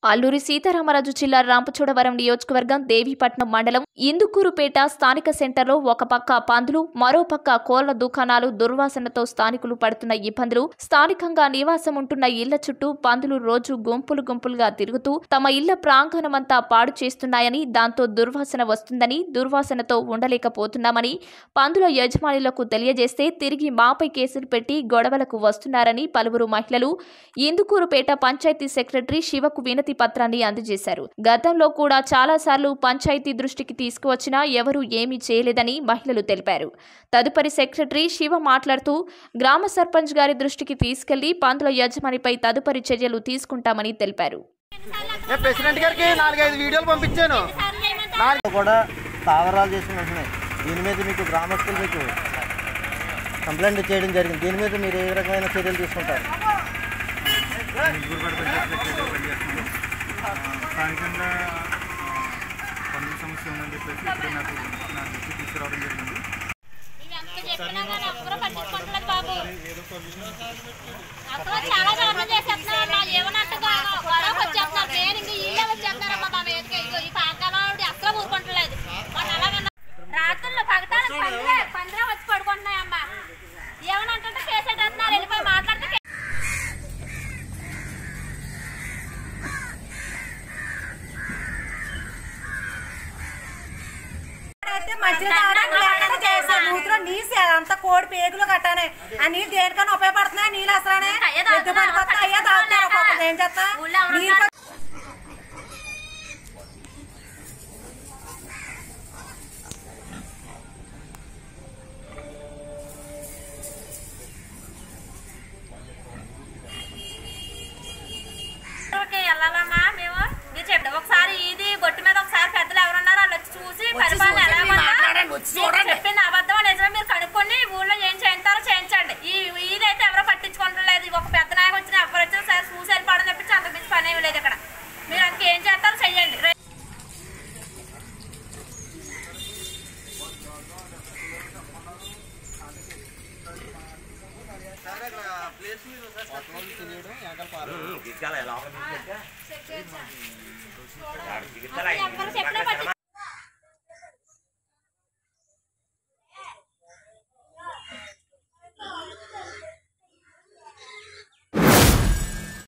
అల్లూరి సీతారామరాజు జిల్లా రాంపచోడవరం నియోజకవర్గం దేవీపట్నం మండలం ఇందుకూరుపేట స్థానిక సెంటర్లో ఒక పక్క పందులు మరో పక్క కోళ్ల దుకాణాలు దుర్వాసనతో స్థానికులు పడుతున్న ఇబ్బందులు స్థానికంగా నివాసం ఉంటున్న ఇళ్ల చుట్టూ పందులు రోజు గుంపులు గుంపులుగా తిరుగుతూ తమ ఇళ్ల ప్రాంగణమంతా పాడు చేస్తున్నాయని దాంతో దుర్వాసన వస్తుందని దుర్వాసనతో ఉండలేకపోతున్నామని పందుల యజమానులకు తెలియజేస్తే తిరిగి మాపై కేసులు పెట్టి గొడవలకు వస్తున్నారని పలువురు మహిళలు ఇందుకూరుపేట పంచాయతీ సెక్రటరీ శివకు వినతి పత్రాన్ని అందజేశారు గతంలో కూడా చాలాసార్లు పంచాయతీ దృష్టికి తీసుకువచ్చినా ఎవరూ ఏమీ చేయలేదని మహిళలు తెలిపారు తదుపరి సెక్రటరీ శివ మాట్లాడుతూ గ్రామ సర్పంచ్ గారి దృష్టికి తీసుకెళ్లి పందుల యజమానిపై తదుపరి చర్యలు తీసుకుంటామని తెలిపారు నేను ప్రెసిడెంట్ గారికి నాలుగైదు వీడియోలు పంపించాను నాలుగు కూడా స్థావరాలు చేసి ఉంటున్నాయి దీని మీద మీకు గ్రామస్తులు మీకు కంప్లైంట్ చేయడం జరిగింది దీని మీద మీరు ఏ రకమైన చర్యలు తీసుకుంటారు స్థానికంగా పన్నుల సమస్య ఉందని చెప్పేసి ఇప్పుడే నాకు నా దృష్టికి తీసుకురావడం జరిగింది ఎంత చెప్పినా కానీ ఎవరు పట్టించుకుంటలేదు బాబు అసలు చాలా దారుణం చేసేస్తున్నారు అమ్మా ఏమన్నట్టు గొడవకు వచ్చేస్తున్నారు నేను ఇంక ఇల్లే వచ్చేస్తున్నారమ్మా మా మీదకి ఇగో ఈ పాకాలం అసలు ఊరుకుంటలేదు మొన్న అలాగన్నా రాత్రుల్లో పగటాలు పందిరే పందిరే వచ్చి పడుకుంటున్నాయమ్మా ఏమనంటుంటే కేసేటట్టున్నారు వెళ్ళిపోయి మాట్లాడితే కే- అయితే మంచిగా తాగడానికి లేకుండా చేశారు నూతిలో నీసి అదంతా కోడి పేగులు కట్టానే ఆ నీళ్ళు దేనికన్నా ఉపయోగపడుతున్నాయి నీళ్ళు అసలు అయ్యే పెద్ద పని కొత్త అయ్యే తాగుతారు ఒక్కొక్కరు ఏం చేస్తా ఊళ్ళో ఎవరు నీళ్ళు ప- ఓకే, వెళ్ళాలమ్మా మేము మీరు చెప్పండి ఒకసారి ఇది బొట్టు మీద ఒకసారి పెద్దలు ఎవరున్నారో వాళ్ళు వచ్చి చూసి పరిపాలన ఎలా ఉందో చెప్పింది అబద్ధం నిజమే మీరు కనుక్కొని ఊళ్ళో ఏం చేయించారో చేయించండి ఈ ఇదైతే ఎవరో పట్టించుకుంటలేదు ఒక పెద్ద నాయకు వచ్చిన ఎవరు వచ్చినా సరే చూసి వెళ్ళిపోవడం తప్పించి అంత మించి పని ఏమీ లేదు ఇక్కడ మీరు అందుకే ఏం చేస్తారో చెయ్యండి రే- అసలు ఎవరు చెప్పినా పట్టించుకోరు.